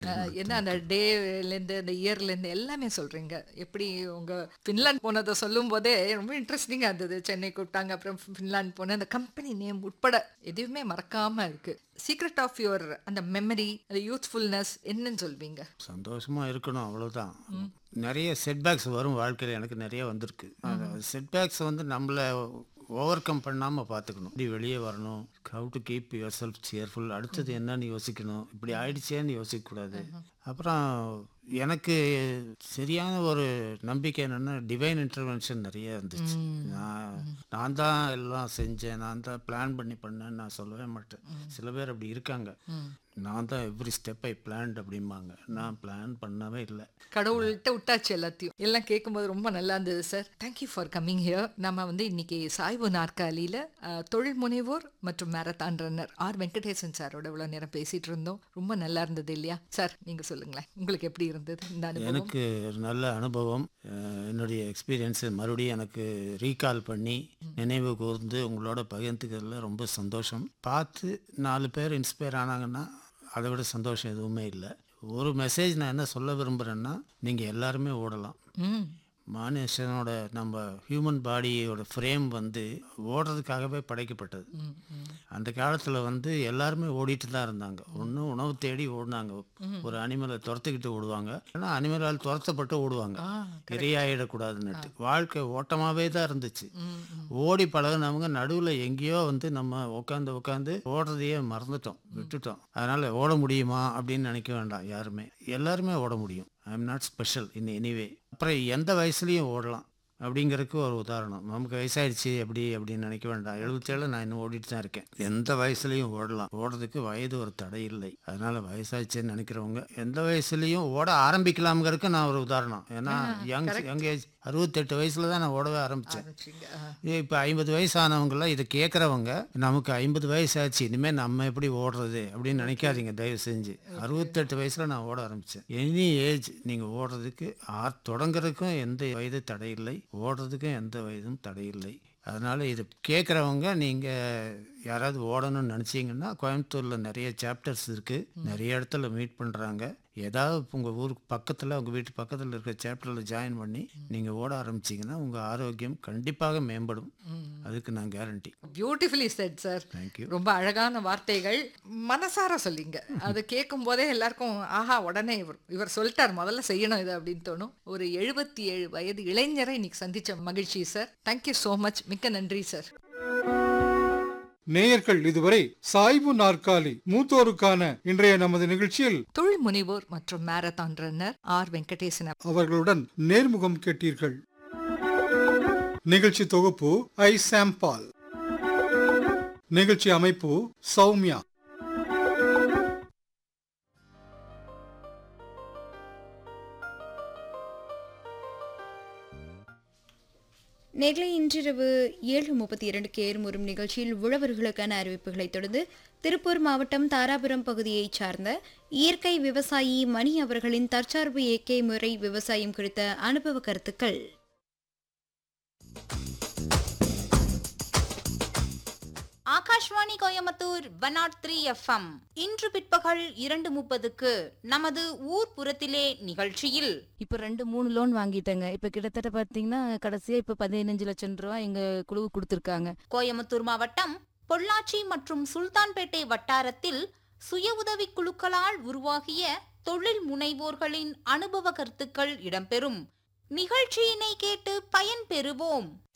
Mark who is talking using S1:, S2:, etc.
S1: அஹ், என்ன அந்த டேலேருந்து அந்த இயர்லேருந்து எல்லாமே சொல்றீங்க எப்படி உங்க ஃபின்லாந்து போனதை சொல்லும் போதே ரொம்ப இன்ட்ரெஸ்டிங்காக இருந்தது சென்னை கூப்பிட்டாங்க அப்புறம் ஃபின்லாந்து போனேன் அந்த கம்பெனி நேம் உட்பட எதுவுமே மறக்காம இருக்கு சீக்ரெட் ஆஃப் யுவர் அந்த மெமரி அந்த யூத்ஃபுல்னஸ் என்னன்னு சொல்வீங்க
S2: சந்தோஷமா இருக்கணும் அவ்வளவுதான் நிறைய செட்பேக்ஸ் வரும் வாழ்க்கையில் எனக்கு நிறைய வந்திருக்கு செட்பேக்ஸ் வந்து நம்மளை ஓவர் கம் பண்ணாமல் பார்த்துக்கணும் இப்படி வெளியே வரணும் how to keep yourself cheerful அடுத்தது என்னன்னு யோசிக்கணும் இப்படி ஆயிடுச்சேன்னு யோசிக்கக்கூடாது அப்புறம் எனக்கு சரியான ஒரு நம்பிக்கை என்னென்னா டிவைன் இன்டர்வென்ஷன் நிறைய இருந்துச்சு நான் நான் தான் எல்லாம் செஞ்சேன் நான் தான் பிளான் பண்ணி பண்ணேன்னு நான் சொல்லவே மாட்டேன் சில பேர் அப்படி இருக்காங்க நான் தான் எவ்ரி ஸ்டெப் ஐ பிளான்ட் அப்படிம்பாங்க நான் பிளான் பண்ணவே இல்லை
S1: கடவுள்கிட்ட விட்டாச்சு எல்லாத்தையும் எல்லாம் கேட்கும்போது ரொம்ப நல்லா இருந்தது sir thank you for coming here நம்ம வந்து இன்னைக்கு சாய்வு நாற்காலியில் தொழில் முனைவோர் மற்றும் மேரத்தான் ரன்னர் ஆர் வெங்கடேசன் சாரோட இவ்வளோ நேரம் பேசிட்டு இருந்தோம் ரொம்ப நல்லா இருந்தது இல்லையா சார் நீங்கள் சொல்லுங்களேன் உங்களுக்கு எப்படி இருந்தது இந்த அனுபவம்
S2: எனக்கு ஒரு நல்ல அனுபவம் அஹ், என்னுடைய எக்ஸ்பீரியன்ஸு மறுபடியும் எனக்கு ரீகால் பண்ணி நினைவு கூர்ந்து உங்களோட பகிர்ந்துக்கிறதுல ரொம்ப சந்தோஷம் பார்த்து நாலு பேர் இன்ஸ்பயர் ஆனாங்கன்னா அதை விட சந்தோஷம் எதுவுமே இல்லை ஒரு மெசேஜ் நான் என்ன சொல்ல விரும்புகிறேன்னா நீங்கள் எல்லாருமே ஓடலாம்
S1: ம்
S2: மனுஷனோட நம்ம ஹியூமன் பாடியோட ஃப்ரேம் வந்து ஓடுறதுக்காகவே படைக்கப்பட்டது அந்த காலத்தில் வந்து எல்லாருமே ஓடிட்டு தான் இருந்தாங்க ஒன்று உணவு தேடி ஓடினாங்க ஒரு அனிமலை துரத்துக்கிட்டு ஓடுவாங்க ஆனால் அனிமலால் துரத்தப்பட்டு ஓடுவாங்க இரையாயிடக்கூடாதுன்னுட்டு வாழ்க்கை ஓட்டமாகவே தான் இருந்துச்சு ஓடி பழகுனவங்க நடுவில் எங்கேயோ வந்து நம்ம உட்காந்து உட்காந்து ஓடுறதையே மறந்துட்டோம் விட்டுட்டோம் அதனால் ஓட முடியுமா அப்படின்னு நினைக்க வேண்டாம் யாருமே எல்லாருமே ஓட முடியும் I am not special in anyway அப்புறம் எந்த வயசுலேயும் ஓடலாம் அப்படிங்கிறதுக்கு ஒரு உதாரணம் நமக்கு வயசாயிடுச்சு அப்படி அப்படின்னு நினைக்க வேண்டாம் எழுபத்தேழு நான் இன்னும் ஓடிட்டு தான் இருக்கேன் எந்த வயசுலையும் ஓடலாம் ஓடுறதுக்கு வயது ஒரு தடை இல்லை அதனால வயசாயிடுச்சுன்னு நினைக்கிறவங்க எந்த வயசுலையும் ஓட ஆரம்பிக்கலாம்ங்கிறதுக்கு நான் ஒரு உதாரணம் ஏன்னா யங் யங் ஏஜ் அறுபத்தெட்டு வயசுல தான் நான் ஓடவே ஆரம்பித்தேன்
S1: ஆரம்பிச்சிங்க. ஆ.
S2: இப்போ ஐம்பது வயசு ஆனவங்களாம் இதை கேட்குறவங்க நமக்கு ஐம்பது வயசு ஆச்சு இனிமேல் நம்ம எப்படி ஓடுறது அப்படின்னு நினைக்காதீங்க தயவு செஞ்சு அறுபத்தெட்டு வயசில் நான் ஓட ஆரம்பித்தேன் எனி ஏஜ் நீங்கள் ஓடுறதுக்கு ஆ தொடங்குறதுக்கும் எந்த வயது தடையில்லை ஓடுறதுக்கும் எந்த வயதும் தடையில்லை அதனால் இது கேட்குறவங்க நீங்கள் யாராவது ஓடணும்னு நினச்சிங்கன்னா கோயம்புத்தூரில் நிறைய சாப்டர்ஸ் இருக்குது நிறைய இடத்துல மீட் பண்ணுறாங்க ஏதாவது உங்கள் ஊருக்கு பக்கத்தில் உங்கள் வீட்டு பக்கத்தில் இருக்கிற சாப்டரில் ஜாயின் பண்ணி நீங்கள் ஓட ஆரம்பிச்சிங்கன்னா உங்கள் ஆரோக்கியம் கண்டிப்பாக மேம்படும் அதுக்கு நான் guarantee
S1: beautifully said sir
S2: thank you
S1: ரொம்ப அழகான வார்த்தைகள் மனசார சொல்லிங்க அது கேட்கும் போதே எல்லாருக்கும் ஆஹா உடனே இவர் இவர் சொல்லிட்டார் முதல்ல செய்யணும் இது அப்படின்னு தோணும் ஒரு எழுபத்தி ஏழு வயது இளைஞரை இன்னைக்கு சந்திச்ச மகிழ்ச்சி சார் தேங்க்யூ ஸோ மச் மிக்க நன்றி சார்
S3: நேயர்கள் இதுவரை சாய்வு நாற்காலி மூத்தோருக்கான இன்றைய நமது நிகழ்ச்சியில்
S1: தொழில் முனைவோர் மற்றும் மேரத்தான் ரன்னர் ஆர் வெங்கடேசன்
S3: அவர்களுடன் நேர்முகம் கேட்டீர்கள் நிகழ்ச்சி தொகுப்பு ஐ சாம்பால் நிகழ்ச்சி அமைப்பு சௌமியா
S4: நேர்களை இன்றிரவு ஏழு முப்பத்தி இரண்டுக்கு ஏறுமுறும் நிகழ்ச்சியில் உழவர்களுக்கான அறிவிப்புகளை தொடர்ந்து திருப்பூர் மாவட்டம் தாராபுரம் பகுதியைச் சார்ந்த இயற்கை விவசாயி மணி அவர்களின் தற்சார்பு இயற்கை முறை விவசாயம் குறித்த அனுபவ கருத்துக்கள்
S5: Akashvani Coimbatore one nought three FM இன்று பிற்பகல் இரண்டு முப்பதுக்கு நமது ஊர் புறத்திலே நிகழ்ச்சியில்
S6: இப்போ ரெண்டு மூணு லோன் வாங்கிட்டேங்க இப்போ கிட்டத்தட்ட பார்த்தீங்கன்னா கடைசியாக இப்போ பதினஞ்சு லட்சம் ரூபா எங்கள் குழுவுக்கு கொடுத்துருக்காங்க
S5: கோயம்புத்தூர் மாவட்டம் பொள்ளாச்சி மற்றும் சுல்தான்பேட்டை வட்டாரத்தில் சுய உதவி குழுக்களால் உருவாகிய தொழில் முனைவோர்களின் அனுபவ கருத்துக்கள் இடம்பெறும் நிகழ்ச்சியினை கேட்டு பயன்பெறுவோம்